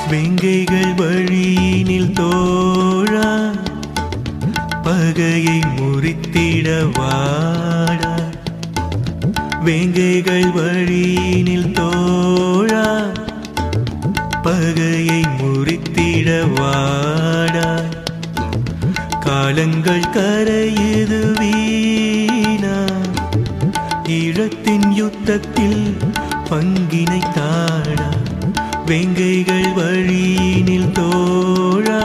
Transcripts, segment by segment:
வெங்கைகள் வழியினில் தோழா பகையை முறித்திட வாடா வேங்கைகள் வழியினில் தோழா பகையை முறித்திட வாடா காலங்கள் கரையுது வீணா ஈழத்தின் யுத்தத்தில் பங்கினை தாடா வெங்கைகள் வழியினில் தோழா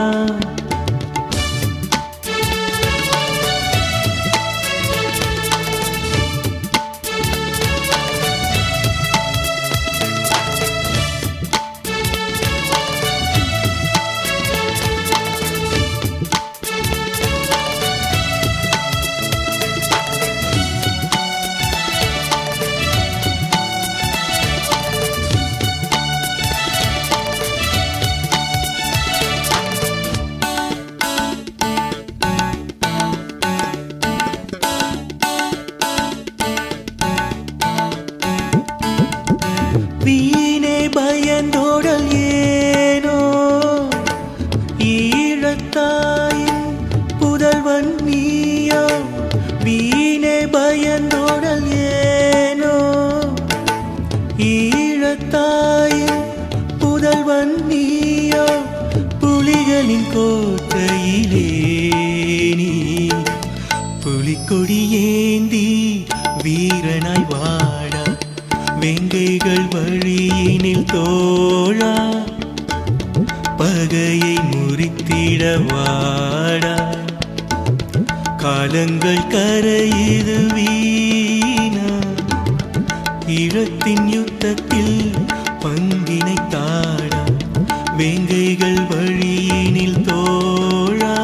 வீணே பயந்தோடல் ஏனோ ஈழத்தாயின் புதல்வன் நீயோ வீணே பயந்தோடல் ஏனோ ஈழத்தாயின் புதல்வன் நீயோ புலிகளின் கோட்டையிலே நீ புலிக்கொடி ஏந்தி வீரனாய் வாடா வெங்கைகள் வழியினில் தோழா பகையை முறித்திட வாடா காலங்கள் கரையுது வீணா ஈழத்தின் யுத்தத்தில் பங்கினை தாடா வேங்கைகள் வழியினில் தோழா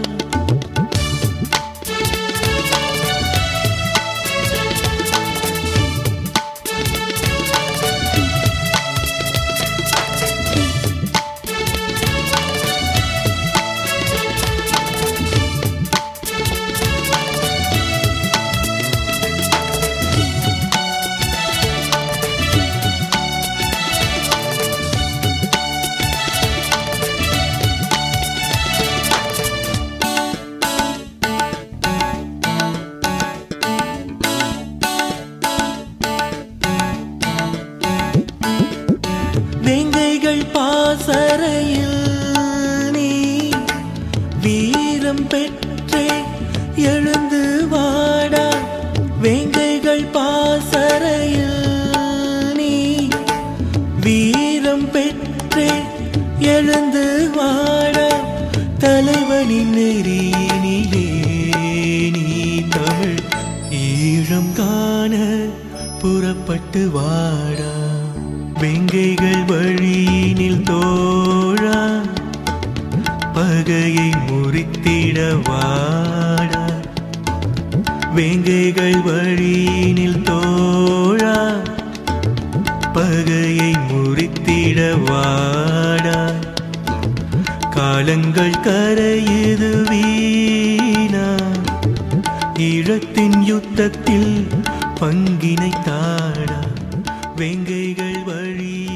வேங்கைகள் பாசறையில் நீ வீரம் பெற்றே எழுந்து வாடா வேங்கைகள் பாசறையில் நீ வீரம் பெற்றே எழுந்து வாடா தலைவனின் நெறியினிலே நீ தமிழ் ஈழம் காண புறப்பட்டு வாடா வெங்கைகள் வழியினில் தோழா பகையை முறித்திட வாடா வேங்கைகள் வழியினில் தோழா பகையை முறித்திட வாடா காலங்கள் கரையுது வீணா ஈழத்தின் யுத்தத்தில் பங்கினை தாடா வெங்கைகள் வழி